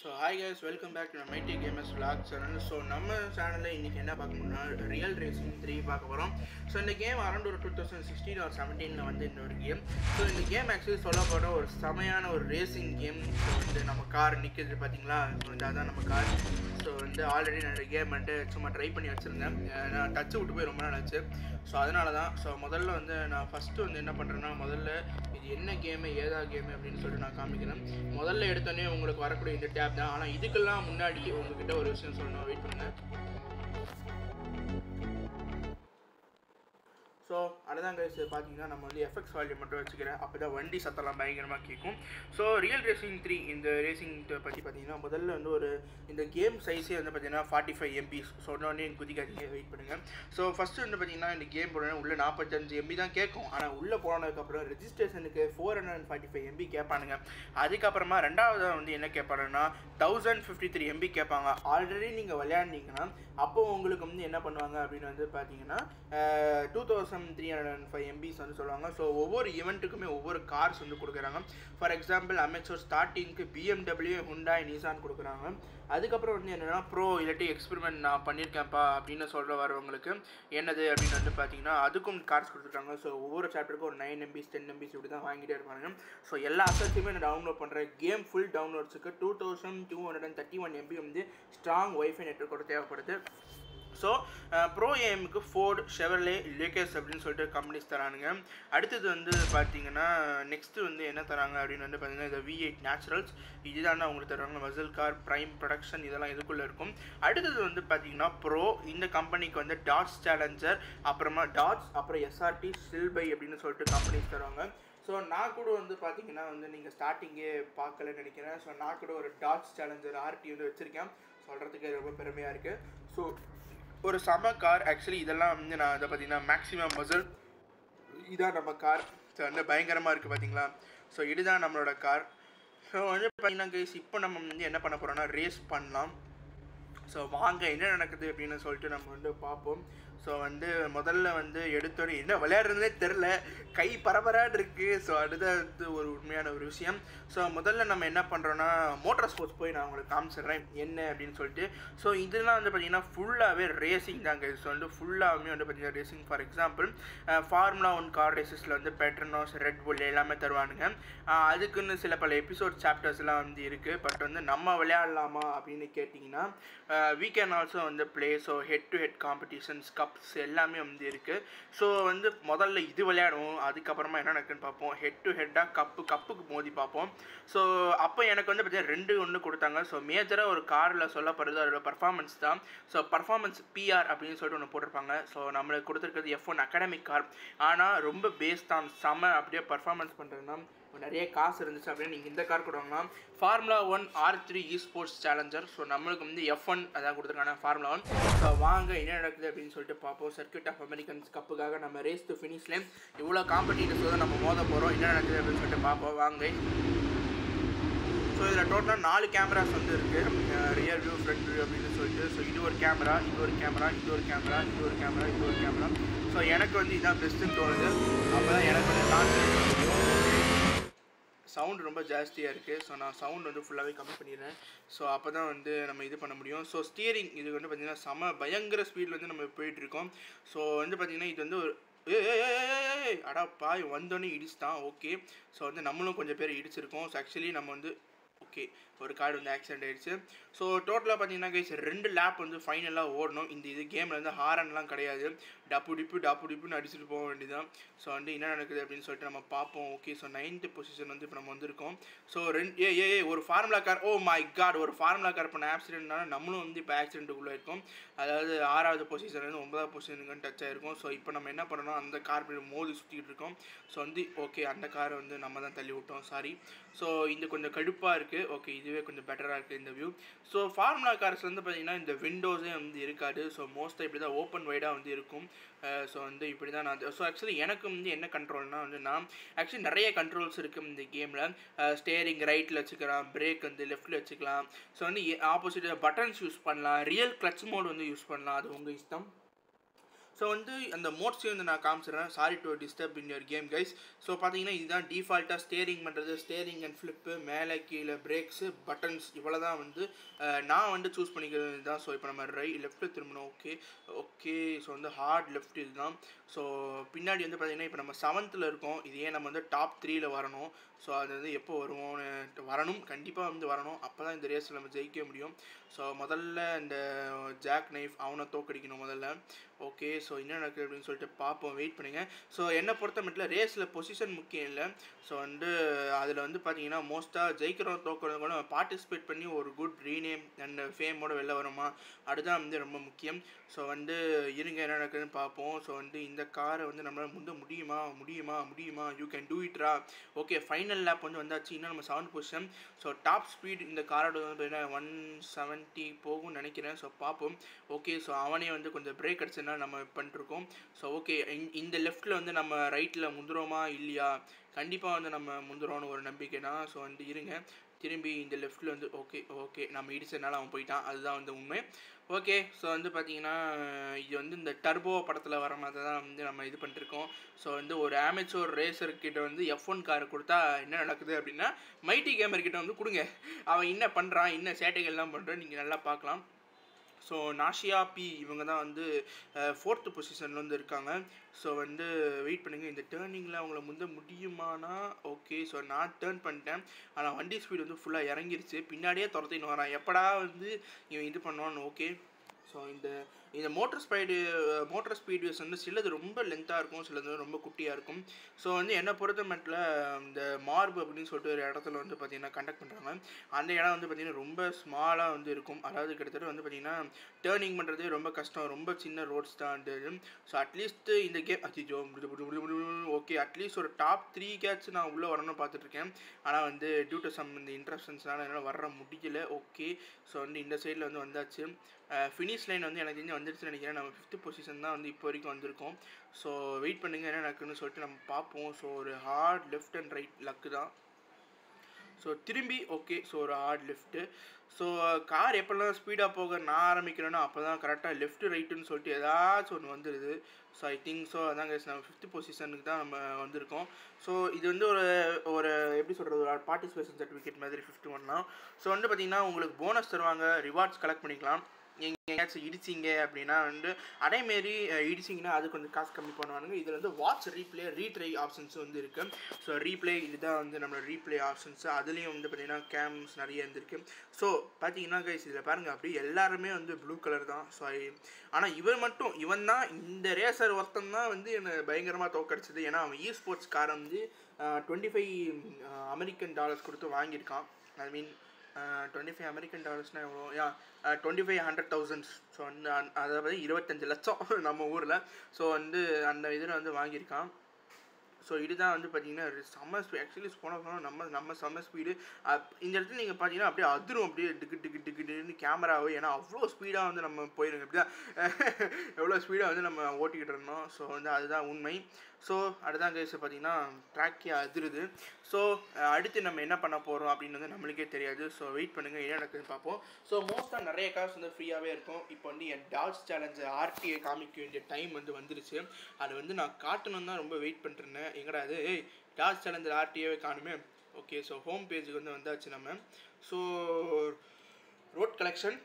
So hi guys welcome back to mighty gamers vlog channel so நம்ம சேனலில் இன்றைக்கி என்ன பார்க்கணும்னா ரியல் ரேசிங் த்ரீ பார்க்க போகிறோம் ஸோ இந்த கேம் அரௌண்ட் ஒரு டூ தௌசண்ட் சிக்ஸ்டீன் ஒரு செவன்டீனில் வந்து இந்த ஒரு கேம் ஸோ இந்த கேம் ஆக்சுவலி சொல்ல போகிற ஒரு செமையான ஒரு ரேசிங் கேம் ஸோ வந்து நம்ம கார் நிற்கிது பார்த்தீங்களா ஸோ வந்து அதான் நம்ம கார் ஸோ வந்து ஆல்ரெடி நான் கேம் வந்துட்டு சும்மா ட்ரை பண்ணி வச்சுருந்தேன் அஹ் நான் டச்சு விட்டு போய் ரொம்ப நாள் ஆச்சு ஸோ அதனால தான் ஸோ முதல்ல வந்து நான் ஃபஸ்ட்டு வந்து என்ன பண்ணுறேன்னா முதல்ல இது என்ன கேமு ஏதா கேமு அப்படின்னு சொல்லிட்டு நான் காமிக்கிறேன் முதல்ல எடுத்தோடனே உங்களுக்கு வரக்கூடிய இந்த டேப் தான் ஆனால் இதுக்கெல்லாம் முன்னாடி உங்ககிட்ட ஒரு விஷயம் சொல்லணும் வெயிட் பண்ணுங்கள் ஸோ அதுதான் கைஸ் பார்த்தீங்கன்னா நம்ம வந்து எஃப்எக்ஸ் வேல்யூ மட்டும் வச்சுக்கிறேன் அப்போ தான் வண்டி சத்தம்லாம் பயங்கரமாக கேட்கும் ஸோ ரியல் ரேசிங் த்ரீ இந்த ரேசிங் பற்றி பார்த்தீங்கன்னா முதல்ல வந்து ஒரு இந்த கேம் சைஸே வந்து பார்த்தீங்கன்னா ஃபார்ட்டி ஃபைவ் எம்பிஸ் சொன்னோடனே குதிக்காதீங்க வெயிட் பண்ணுங்கள் ஸோ ஃபஸ்ட்டு வந்து பார்த்தீங்கன்னா இந்த கேம் போனோடனே உள்ள நாற்பத்தஞ்சு எம்பி தான் கேட்கும் ஆனால் உள்ளே போனதுக்கப்புறம் ரெஜிஸ்ட்ரேஷனுக்கு four hundred and forty five MB கேட்பானுங்க அதுக்கப்புறமா ரெண்டாவது வந்து என்ன கேட்பாங்கன்னா தௌசண்ட் ஃபிஃப்டி த்ரீ எம்பி கேட்பாங்க ஆல்ரெடி நீங்கள் விளையாண்டிங்கன்னா அப்போ உங்களுக்கு வந்து என்ன பண்ணுவாங்க அப்படின்னு வந்து பார்த்தீங்கன்னா two thousand three hundred and five MBs வந்து சொல்லுவாங்க ஸோ ஒவ்வொரு ஈவெண்ட்டுக்குமே ஒவ்வொரு கார்ஸ் வந்து கொடுக்குறாங்க ஃபார் எக்ஸாம்பிள் அமெச்சோர் ஸ்டார்டிங்க்கு பிஎம்டபிள்யூ ஹுண்டாய் நிசான் கொடுக்குறாங்க அதுக்கப்புறம் வந்து என்னென்னா ப்ரோ இல்லாட்டி எக்ஸ்பெரிமெண்ட் நான் பண்ணியிருக்கேன்ப்பா அப்படின்னு சொல்கிற வரவங்களுக்கு என்னது அப்படின்னு வந்து பார்த்தீங்கன்னா அதுக்கும் கார்ஸ் கொடுத்துருக்காங்க ஸோ ஒவ்வொரு சாப்டருக்கும் ஒரு நைன் எம்பிஸ் டென் எம்பிஸ் இப்படி தான் வாங்கிட்டே இருப்பாங்க ஸோ எல்லா அசட்ஸுமே நான் டவுன்லோட் பண்ணுறேன் கேம் ஃபுல் டவுன்லோட்ஸுக்கு two thousand two hundred and thirty one MB வந்து ஸ்ட்ராங் ஒய்ஃபை நெட்ஒர்க்கோட தேவைப்படுது ஸோ ப்ரோ ஏமுக்கு ஃபோர்டு ஷெவர்லே லேக்கர்ஸ் அப்படின்னு சொல்லிட்டு கம்பெனிஸ் தரானுங்க அடுத்தது வந்து பார்த்தீங்கன்னா நெக்ஸ்ட்டு வந்து என்ன தராங்க அப்படின்னு வந்து பார்த்தீங்கன்னா இந்த வி எயிட் நேச்சுரல்ஸ் இதுதான் அவங்களுக்கு தருவாங்க மசில் கார் ப்ரைம் ப்ரொடக்ஷன் இதெல்லாம் இதுக்குள்ளே இருக்கும் அடுத்தது வந்து பார்த்தீங்கன்னா ப்ரோ இந்த கம்பெனிக்கு வந்து டாட்ஸ் சேலஞ்சர் அப்புறமா டாட்ஸ் அப்புறம் எஸ்ஆர்டி சில்பை அப்படின்னு சொல்லிட்டு கம்பெனிஸ் தருவாங்க ஸோ நான் கூட வந்து பார்த்தீங்கன்னா வந்து நீங்கள் ஸ்டார்டிங்கே பார்க்கலன்னு நினைக்கிறேன் ஸோ நான் கூட ஒரு டாட்ஸ் சேலஞ்சர் ஆர்டி வந்து வச்சுருக்கேன் சொல்கிறதுக்கு ரொம்ப பெருமையாக இருக்குது ஸோ ஒரு செம கார் ஆக்சுவலி இதெல்லாம் வந்து நான் இதை பார்த்தீங்கன்னா மேக்ஸிமம் மசில் இதான் நம்ம கார் ஸோ வந்து பயங்கரமாக இருக்குது பார்த்தீங்களா ஸோ இதுதான் நம்மளோட கார் ஸோ வந்து பார்த்தீங்கன்னா கைஸ் இப்போ நம்ம வந்து என்ன பண்ண போகிறோம்னா ரேஸ் பண்ணலாம் ஸோ வாங்க என்ன நடக்குது அப்படின்னு சொல்லிட்டு நம்ம வந்து பார்ப்போம் ஸோ வந்து முதல்ல வந்து எடுத்தோடனே என்ன விளையாடுறதுனே தெரில கை பரபரான்னு இருக்குது ஸோ அதுதான் வந்து ஒரு உண்மையான ஒரு விஷயம் ஸோ முதல்ல நம்ம என்ன பண்ணுறோன்னா மோட்டார் ஸ்போர்ட்ஸ் போய் நான் உங்களுக்கு காமிச்சிடுறேன் என்ன அப்படின்னு சொல்லிட்டு ஸோ இதெல்லாம் வந்து பார்த்திங்கன்னா ஃபுல்லாகவே ரேசிங் தாங்க ஸோ வந்து ஃபுல்லாகவே வந்து பார்த்திங்கன்னா racing for example formula one car ரேசஸில் வந்து பெட்ரனோஸ் ரெட் புல் எல்லாமே தருவானுங்க அஹ் அதுக்குன்னு சில பல எபிசோட் சாப்டர்ஸ்லாம் வந்து இருக்குது பட் வந்து நம்ம விளையாடலாமா அப்படின்னு கேட்டிங்கன்னா வீ கேன் ஆல்சோ வந்து play so head to head competitions cups எல்லாமே வந்து இருக்குது ஸோ வந்து முதல்ல இது விளையாடுவோம் அதுக்கப்புறமா என்ன நடக்குன்னு பார்ப்போம் ஹெட் டு ஹெட்டாக கப்பு கப்புக்கு மோதி பார்ப்போம் ஸோ அப்போ எனக்கு வந்து பார்த்தீங்கன்னா ரெண்டு ஒன்று கொடுத்தாங்க ஸோ மேஜராக ஒரு காரில் சொல்லப்படுறது அதோட பர்ஃபார்மன்ஸ் தான் ஸோ பர்ஃபார்மன்ஸ் பிஆர் அப்படின்னு சொல்லிட்டு ஒன்று போட்டிருப்பாங்க ஸோ நம்மளுக்கு கொடுத்துருக்கிறது எஃப் ஒன் அகாடமிக் கார் ஆனால் ரொம்ப பேஸ் தான் செம அப்படியே பர்ஃபார்மன்ஸ் பண்ணுறதுனா நிறைய காசு இருந்துச்சு அப்படின்னு நீங்கள் இந்த கார் கூட வாங்கலாம் formula one R three E sports challenger so நம்மளுக்கு வந்து எஃப் ஒன் அதான் கொடுத்துருக்காங்க ஃபார்முலா ஒன் ஸோ வாங்க என்ன நடக்குது அப்படின்னு சொல்லிட்டு பார்ப்போம் சர்க்கியூட் ஆஃப் அமெரிக்கன்ஸ் கப்புக்காக நம்ம ரேஸ் டு ஃபினிஷ்லேயும் இவ்வளோ காம்படிட்டர்ஸ் தான் நம்ம மோத போகிறோம் என்ன நடக்குது அப்படின்னு சொல்லிட்டு பார்ப்போம் வாங்க ஸோ இதில் டோட்டலாக நாலு கேமராஸ் வந்து இருக்குது ரியர் வியூ ஃப்ரண்ட் வியூ அப்படின்னு சொல்லிட்டு ஸோ இது ஒரு கேமரா இது ஒரு கேமரா இது ஒரு கேமரா இது ஒரு கேமரா இது ஒரு கேமரா ஸோ எனக்கு வந்து இதான் பெஸ்ட்டுன்னு தோணுது அப்போ தான் எனக்கு வந்து கான்சென்ட் சவுண்ட் ரொம்ப ஜாஸ்தியாக இருக்குது ஸோ நான் சவுண்ட் வந்து ஃபுல்லாகவே கம்மி பண்ணிடுறேன் ஸோ அப்போ தான் வந்து நம்ம இது பண்ண முடியும் ஸோ ஸ்டியரிங் இது வந்து பார்த்திங்கன்னா செம பயங்கர ஸ்பீடில் வந்து நம்ம போயிட்டுருக்கோம் ஸோ வந்து பார்த்திங்கன்னா இது வந்து ஒரு ஏய் அடா பாய் வந்தோடனே இடிச்சிட்டான் ஓகே ஸோ வந்து நம்மளும் கொஞ்சம் பேர் இடிச்சிருக்கோம் ஸோ ஆக்சுவலி நம்ம வந்து ஓகே ஒரு கார்டு வந்து ஆக்சிடென்ட் ஆயிடுச்சு ஸோ டோட்டலாக பார்த்தீங்கன்னா கைஸ் ரெண்டு லேப் வந்து ஃபைனலாக ஓடணும் இந்த இது கேமில் வந்து ஹாரன்லாம் கிடையாது டப்பு டிப்பு டப்பு டிப்புன்னு அடிச்சுட்டு போக வேண்டியதான் ஸோ வந்து என்ன நடக்குது அப்படின்னு சொல்லிட்டு நம்ம பார்ப்போம் ஓகே ஸோ நைன்த்து பொசிஷன் வந்து இப்போ நம்ம வந்திருக்கோம் ஸோ ரெண்டு ஏ ஏ ஒரு formula car oh my god ஒரு ஃபார்முலா கார் பண்ண ஆக்சிடென்ட்னால நம்மளும் வந்து இப்போ ஆக்சிடென்ட்டுக்குள்ளே இருக்கோம் அதாவது ஆறாவது பொசிஷன்லேருந்து ஒன்பதாவது பொசிஷனுக்கு டச் ஆகிருக்கும் ஸோ இப்போ நம்ம என்ன பண்ணணும் அந்த கார் மோதி சுற்றிக்கிட்டு இருக்கோம் ஸோ வந்து ஓகே அந்த காரை வந்து நம்ம தான் தள்ளி விட்டோம் சாரி ஸோ இந்த கொஞ்சம் கடுப்பாக இருக்குது ஓகே இதுவே கொஞ்சம் பெட்டராக இருக்குது இந்த வியூ ஸோ ஃபார்முலா கார்ஸ் வந்து பார்த்திங்கன்னா இந்த விண்டோஸே வந்து இருக்காது ஸோ மோஸ்ட்டாக இப்படி தான் ஓப்பன் வைடாக வந்து இருக்கும் ஸோ வந்து இப்படி தான் நான் ஸோ ஆக்சுவலி எனக்கு வந்து என்ன கண்ட்ரோல்னால் வந்து நான் ஆக்சுவலி நிறைய கண்ட்ரோல்ஸ் இருக்குது இந்த கேமில் ஸ்டேரிங் ரைட்டில் வச்சுக்கலாம் பிரேக் வந்து லெஃப்ட்டில் வச்சுக்கலாம் ஸோ வந்து ஆப்போசிட் பட்டன்ஸ் யூஸ் பண்ணலாம் ரியல் கிளச் மோட் வந்து யூஸ் பண்ணலாம் அது உங்கள் இஷ்டம் ஸோ வந்து அந்த மோட்ஸையும் வந்து நான் காமிச்சிடுறேன் sorry to disturb in your game guys so பார்த்தீங்கன்னா இதுதான் டிஃபால்ட்டாக ஸ்டேரிங் பண்ணுறது ஸ்டேரிங் அண்ட் ஃப்ளிப்பு மேலே கீழே பிரேக்ஸு பட்டன்ஸ் இவ்வளோ தான் வந்து அஹ், நான் வந்து சூஸ் பண்ணிக்கிறது தான் ஸோ இப்போ நம்ம ரை லெஃப்ட்டில் திரும்பணும் ஓகே ஓகே ஸோ வந்து ஹார்ட் லெஃப்ட் இதுதான் ஸோ பின்னாடி வந்து பார்த்தீங்கன்னா இப்போ நம்ம செவன்த்தில் இருக்கோம் இதே நம்ம வந்து டாப் த்ரீல வரணும் ஸோ அது வந்து எப்போ வருவோம்னு வரணும் கண்டிப்பாக வந்து வரணும் அப்போ தான் இந்த ரேஸில் நம்ம ஜெயிக்க முடியும் ஸோ முதல்ல இந்த ஜாக் நைஃப் அவனை தோக்கடிக்கணும் முதல்ல ஓகே ஸோ என்ன நடக்குது அப்படின்னு சொல்லிட்டு பார்ப்போம் வெயிட் பண்ணுங்க ஸோ என்னை பொறுத்த மட்டும் ரேஸில் பொசிஷன் முக்கியம் இல்லை ஸோ வந்து அதில் வந்து பார்த்தீங்கன்னா மோஸ்ட்டாக ஜெயிக்கிறோம் தோக்கிறோம் கூட பார்ட்டிசிபேட் பண்ணி ஒரு குட் ரீநேம் அண்ட் ஃபேமோட வெளில வருமா அதுதான் வந்து ரொம்ப முக்கியம் ஸோ வந்து இருங்க என்ன நடக்குதுன்னு பார்ப்போம் ஸோ வந்து இந்த காரை வந்து நம்மளால் முந்த முடியுமா முடியுமா முடியுமா யூ கேன் டூ இட்ரா ஓகே ஃபைனல் லேப் வந்து வந்தாச்சு இன்னும் நம்ம seven position so top speed இந்த காரோட வந்து பார்த்தீங்கன்னா ஒன் செவன்ட்டி போகும்னு நினைக்கிறேன் ஸோ பார்ப்போம் ஓகே ஸோ அவனே வந்து கொஞ்சம் பிரேக் அடிச்சதுனால நம்ம பண்ணிருக்கோம் ஸோ ஓகே இந்த லெஃப்ட்டில் வந்து நம்ம ரைட்டில் முந்துறோமா இல்லையா கண்டிப்பாக வந்து நம்ம முந்துறோம்னு ஒரு நம்பிக்கை தான் ஸோ வந்து இருங்க திரும்பி இந்த லெஃப்ட்டில் வந்து ஓகே ஓகே நம்ம இடிச்சதுனால அவன் போயிட்டான் அதுதான் வந்து உண்மை ஓகே ஸோ வந்து பார்த்தீங்கன்னா இது வந்து இந்த டர்போ படத்தில் வர மாதிரி தான் வந்து நம்ம இது பண்ணிருக்கோம் ஸோ வந்து ஒரு ஆமேச்சோர் ரேசர் கிட்ட வந்து எஃப் ஒன் கார் கொடுத்தா என்ன நடக்குது அப்படின்னா மைட்டி கேமர் கிட்ட வந்து கொடுங்க அவன் என்ன பண்ணுறான் என்ன சேட்டைகள்லாம் பண்ணுறான் நீங்கள் நல்லா பார்க்கலாம் ஸோ நாஷியா பி இவங்க தான் வந்து ஃபோர்த்து பொசிஷனில் வந்து இருக்காங்க ஸோ வந்து வெயிட் பண்ணுங்கள் இந்த டேர்னிங்கில் அவங்கள முந்த முடியுமானா ஓகே ஸோ நான் டேர்ன் பண்ணிட்டேன் ஆனால் வண்டி ஸ்பீடு வந்து ஃபுல்லாக இறங்கிருச்சு பின்னாடியே துரத்தின்னு வரான் எப்படா வந்து இவன் இது பண்ணுவான்னு ஓகே ஸோ இந்த இந்த மோட்டர் ஸ்பைடு மோட்டர் ஸ்பீட்வேஸ் வந்து சிலது ரொம்ப லென்த்தாக இருக்கும் சிலது ரொம்ப குட்டியாக இருக்கும் ஸோ வந்து என்னை பொறுத்த மட்டும் இந்த மார்பு அப்படின்னு சொல்லிட்டு ஒரு இடத்துல வந்து பார்த்திங்கன்னா கண்டக்ட் பண்ணுறாங்க அந்த இடம் வந்து பார்த்திங்கன்னா ரொம்ப ஸ்மாலாக வந்து இருக்கும் அதாவது கிட்டத்தட்ட வந்து பார்த்திங்கன்னா டேர்னிங் பண்ணுறதே ரொம்ப கஷ்டம் ரொம்ப சின்ன ரோட்ஸ் தான் வந்து ஸோ அட்லீஸ்ட் இந்த கேம் அச்சிச்சோ ஓகே அட்லீஸ்ட் ஒரு டாப் த்ரீ கேட்ச் நான் உள்ளே வரணும்னு பார்த்துட்ருக்கேன் ஆனால் வந்து டியூ டு சம் இந்த இன்ட்ரப்ஷன்ஸ்னால என்னால் வர முடியல ஓகே ஸோ வந்து இந்த சைடில் வந்து வந்தாச்சு ஃபினிஷ் லைன் வந்து எனக்கு தெரிஞ்சு வந்துருச்சுன்னு நினைக்கிறேன் நம்ம ஃபிஃப்த்து பொசிஷன் தான் வந்து இப்போ வரைக்கும் வந்திருக்கோம் ஸோ வெயிட் பண்ணுங்கள் என்ன நடக்குன்னு சொல்லிட்டு நம்ம பார்ப்போம் ஸோ ஒரு hard left and right luck தான் ஸோ திரும்பி ஓகே ஸோ ஒரு ஹார்ட் லெஃப்ட்டு ஸோ கார் எப்போல்லாம் ஸ்பீடாக போக நான் ஆரம்பிக்கிறேனோ அப்போ தான் கரெக்டாக லெஃப்ட் ரைட்டுன்னு சொல்லிட்டு ஏதாச்சும் ஒன்று வந்துடுது ஸோ ஐ திங்க் ஸோ அதான் guys நம்ம ஃபிஃப்த் பொசிஷனுக்கு தான் நம்ம வந்திருக்கோம் ஸோ இது வந்து ஒரு ஒரு எப்படி சொல்கிறது ஒரு பார்ட்டிசிபேஷன் சர்டிஃபிகேட் மாதிரி ஃபிஃப்த் ஒன்லாம் ஸோ வந்து பார்த்தீங்கன்னா உங்களுக்கு போனஸ் தருவாங்க ரிவார்ட்ஸ் கலெக்ட் பண்ணிக்கலாம் நீங்கள் எங்கேயாச்சும் இடிச்சிங்க அப்படின்னா வந்து அதேமாரி அஹ், இடிச்சிங்கன்னா அது கொஞ்சம் காசு கம்மி பண்ணுவானுங்க இதில் வந்து வாட்ச் ரீப்ளே ரீட்ரை ஆப்ஷன்ஸ் வந்து இருக்குது ஸோ ரீப்ளே இதுதான் வந்து நம்மளோட ரீப்ளே ஆப்ஷன்ஸ் அதுலேயும் வந்து பார்த்திங்கன்னா கேம்ஸ் நிறைய இருந்திருக்கு ஸோ பார்த்தீங்கன்னா கைஸ் இதில் பாருங்கள் அப்படி எல்லாருமே வந்து ப்ளூ கலர் தான் ஸோ ஆனால் இவன் மட்டும் இவன் தான் இந்த ரேசர் ஒருத்தன் தான் வந்து என்னை பயங்கரமாக தோக்கடிச்சது ஏன்னா அவன் இ ஸ்போர்ட்ஸ் காரை வந்து டுவெண்ட்டி ஃபைவ் அமெரிக்கன் டாலர்ஸ் கொடுத்து வாங்கியிருக்கான் I mean twenty five American டாலர்ஸ்னால் எவ்வளோ yeah twenty five hundred thousands so வந்து அந்த- அதாவது இருபத்தஞ்சு லட்சம் நம்ம ஊரில் ஸோ வந்து அந்த இதில் வந்து வாங்கியிருக்கான் ஸோ இதுதான் வந்து பார்த்தீங்கன்னா செம்ம ஸ்பீட் ஆக்சுவலி போன போனால் நம்ம நம்ம செம்ம ஸ்பீடு இந்த இடத்துல நீங்கள் பார்த்தீங்கன்னா அப்படியே அதிரும் அப்படியே டிக்கு டிக்கு டிக்கு டிக்குன்னு கேமராவை ஏன்னா அவ்வளோ ஸ்பீடாக வந்து நம்ம போயிருங்க இப்படி தான் எவ்வளோ ஸ்பீடாக வந்து நம்ம ஓட்டிக்கிட்டு இருந்தோம் ஸோ வந்து அதுதான் உண்மை ஸோ அதுதான் கேஸ் பார்த்தீங்கன்னா ட்ராக்கே அதிருது ஸோ அடுத்து நம்ம என்ன பண்ண போகிறோம் அப்படின்னு வந்து நம்மளுக்கே தெரியாது ஸோ வெயிட் பண்ணுங்கள் என்ன நடக்குதுன்னு பார்ப்போம் ஸோ மோஸ்ட்டாக நிறைய காசு வந்து ஃப்ரீயாகவே இருக்கும் இப்போ வந்து என் டாட்ஸ் சேலஞ்சு ஆர்டிஐ காமிக்க வேண்டிய டைம் வந்து வந்துருச்சு அது வந்து நான் காட்டணும் தான் ரொம்ப வெயிட் பண்ணிருந்தேன் எங்கடா அது ஏய் டாட்ஸ் சேலஞ்சர் ஆர்டிஏவே காணுமே ஓகே ஸோ ஹோம் பேஜுக்கு வந்து வந்தாச்சு நம்ம ஸோ ரோட் கலெக்ஷன்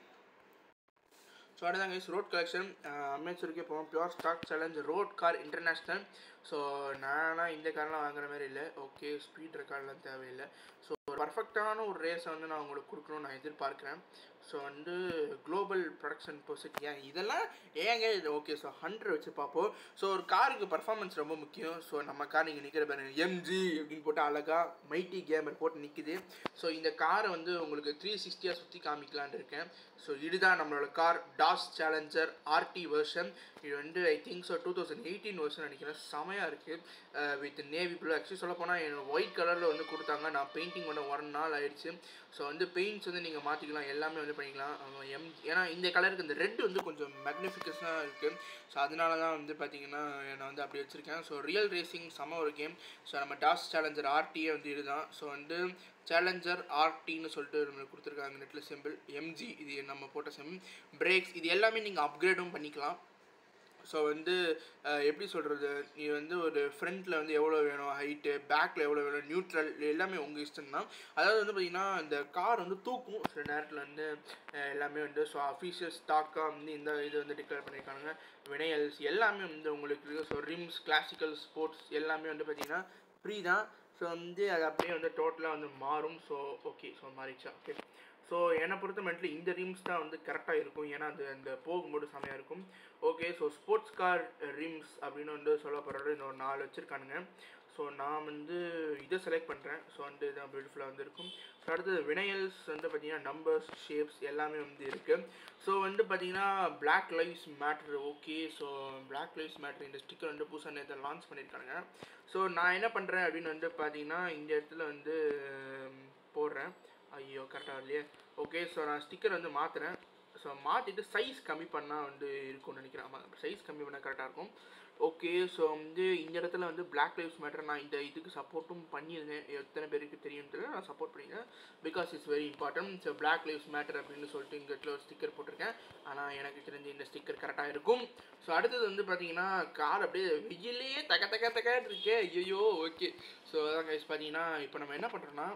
ஸோ அடுத்தாங்க கைஸ் ரோட் கலெக்ஷன் அமேச்சருக்கே போவோம் pure stock challenge road car international so நான்லாம் இந்த கார்லாம் வாங்குற மாதிரி இல்லை ஓகே ஸ்பீட் ரெக்கார்ட்லாம் தேவையில்லை ஸோ ஒரு பர்ஃபெக்டான ஒரு ரேஸை வந்து நான் உங்களுக்கு கொடுக்கணும்னு நான் எதிர்பார்க்குறேன் ஸோ வந்து குளோபல் ப்ரொடக்ஷன் பொசிட் ஏன் இதெல்லாம் ஏங்க இது ஓகே ஸோ ஹண்ட்ரட் வச்சு பார்ப்போம் ஸோ ஒரு காருக்கு பர்ஃபார்மன்ஸ் ரொம்ப முக்கியம் ஸோ நம்ம கார் நீங்கள் நிற்கிற பாருங்க எம்ஜி அப்படின்னு போட்டு அழகாக மைட்டி கேமர் போட்டு நிற்குது ஸோ இந்த காரை வந்து உங்களுக்கு த்ரீ சிக்ஸ்டியாக சுற்றி காமிக்கலான்னு இருக்கேன் ஸோ இதுதான் நம்மளோட car Dodge Challenger RT version இது வந்து I think so two thousand eighteen வருஷன் நினைக்கிறேன் செமையாக இருக்குது வித் நேவி ப்ளூ ஆக்சுவலி சொல்ல போனால் எனக்கு ஒயிட் கலரில் வந்து கொடுத்தாங்க நான் பெயிண்டிங் பண்ண ஒன் நாள் ஆயிடுச்சு ஸோ வந்து பெயிண்ட்ஸ் வந்து நீங்கள் மாற்றிக்கலாம் எல்லாமே வந்து பண்ணிக்கலாம் அவங்க எம் ஏன்னா இந்த கலருக்கு இந்த ரெட் வந்து கொஞ்சம் மேக்னிஃபிகஸாக இருக்குது ஸோ அதனால தான் வந்து பார்த்தீங்கன்னா நான் வந்து அப்படி வச்சுருக்கேன் ஸோ ரியல் ரேசிங் செம ஒரு கேம் ஸோ நம்ம டாஸ் சேலஞ்சர் ஆர்டியே வந்து இதுதான் ஸோ வந்து சேலஞ்சர் ஆர்டின்னு சொல்லிட்டு நம்மளுக்கு கொடுத்துருக்காங்க நெட்டில் சிம்பிள் எம்ஜி இது நம்ம போட்ட சிம் பிரேக்ஸ் இது எல்லாமே நீங்கள் அப்கிரேடும் பண்ணிக்கலாம் ஸோ வந்து அஹ், எப்படி சொல்கிறது நீ வந்து ஒரு ஃப்ரண்ட்டில் வந்து எவ்வளோ வேணும் ஹைட்டு பேக்கில் எவ்வளோ வேணும் நியூட்ரல் எல்லாமே உங்கள் இஷ்டம் தான் அதாவது வந்து பார்த்திங்கன்னா இந்த கார் வந்து தூக்கும் சில நேரத்தில் வந்து அஹ், எல்லாமே வந்து ஸோ அஃபீஷியல் ஸ்டாக்காக வந்து இந்த இது வந்து டிக்ளேர் பண்ணியிருக்காங்க வினையல்ஸ் எல்லாமே வந்து உங்களுக்கு இருக்குது ஸோ ரிம்ஸ் கிளாசிக்கல் ஸ்போர்ட்ஸ் எல்லாமே வந்து பார்த்திங்கன்னா ஃப்ரீ தான் ஸோ வந்து அது அப்படியே வந்து டோட்டலாக வந்து மாறும் ஸோ ஓகே ஸோ மாறிச்சா ஓகே ஸோ என்னை பொறுத்த மட்டும் இந்த ரிம்ஸ் தான் வந்து கரெக்டாக இருக்கும் ஏன்னா அது அந்த போகும்போது செமையாக இருக்கும் okay so sports car rims அப்படின்னு வந்து சொல்லப்படுறது இந்த ஒரு நாலு வச்சுருக்கானுங்க ஸோ நான் வந்து இதை செலக்ட் பண்ணுறேன் ஸோ வந்து இதான் பியூட்டிஃபுல்லாக வந்து இருக்கும் ஸோ அடுத்தது வினையல்ஸ் வந்து பார்த்தீங்கன்னா நம்பர்ஸ் ஷேப்ஸ் எல்லாமே வந்து இருக்குது ஸோ வந்து பார்த்தீங்கன்னா black lives matter okay so black lives matter இந்த ஸ்டிக்கர் வந்து புதுசாக நேற்று லான்ச் பண்ணியிருக்காங்க ஸோ நான் என்ன பண்ணுறேன் அப்படின்னு வந்து பார்த்தீங்கன்னா இந்த இடத்துல வந்து ம், போடுறேன் ஐயோ கரெக்டாக இல்லையே ஓகே ஸோ நான் ஸ்டிக்கர் வந்து மாற்றுறேன் ஸோ மாற்றிட்டு சைஸ் கம்மி பண்ணால் வந்து இருக்கும்னு நினைக்கிறேன் ஆமாம் சைஸ் கம்மி பண்ணால் கரெக்டாக இருக்கும் ஓகே ஸோ வந்து இந்த இடத்துல வந்து பிளாக் லைவ்ஸ் மேட்டர் நான் இந்த இதுக்கு சப்போர்ட்டும் பண்ணியிருந்தேன் எத்தனை பேருக்கு தெரியும் தெரியல நான் சப்போர்ட் பண்ணியிருந்தேன் because it's very important so black lives matter அப்படின்னு சொல்லிட்டு இங்கே இடத்துல ஒரு ஸ்டிக்கர் போட்டிருக்கேன் ஆனால் எனக்கு தெரிஞ்சு இந்த ஸ்டிக்கர் கரெக்டாக இருக்கும் ஸோ அடுத்தது வந்து பார்த்தீங்கன்னா கார் அப்படியே வெயிலே தக தக தகன்னு இருக்கே ஐயோ ஓகே ஸோ அதான் கைஸ் பார்த்தீங்கன்னா இப்போ நம்ம என்ன பண்ணுறோன்னா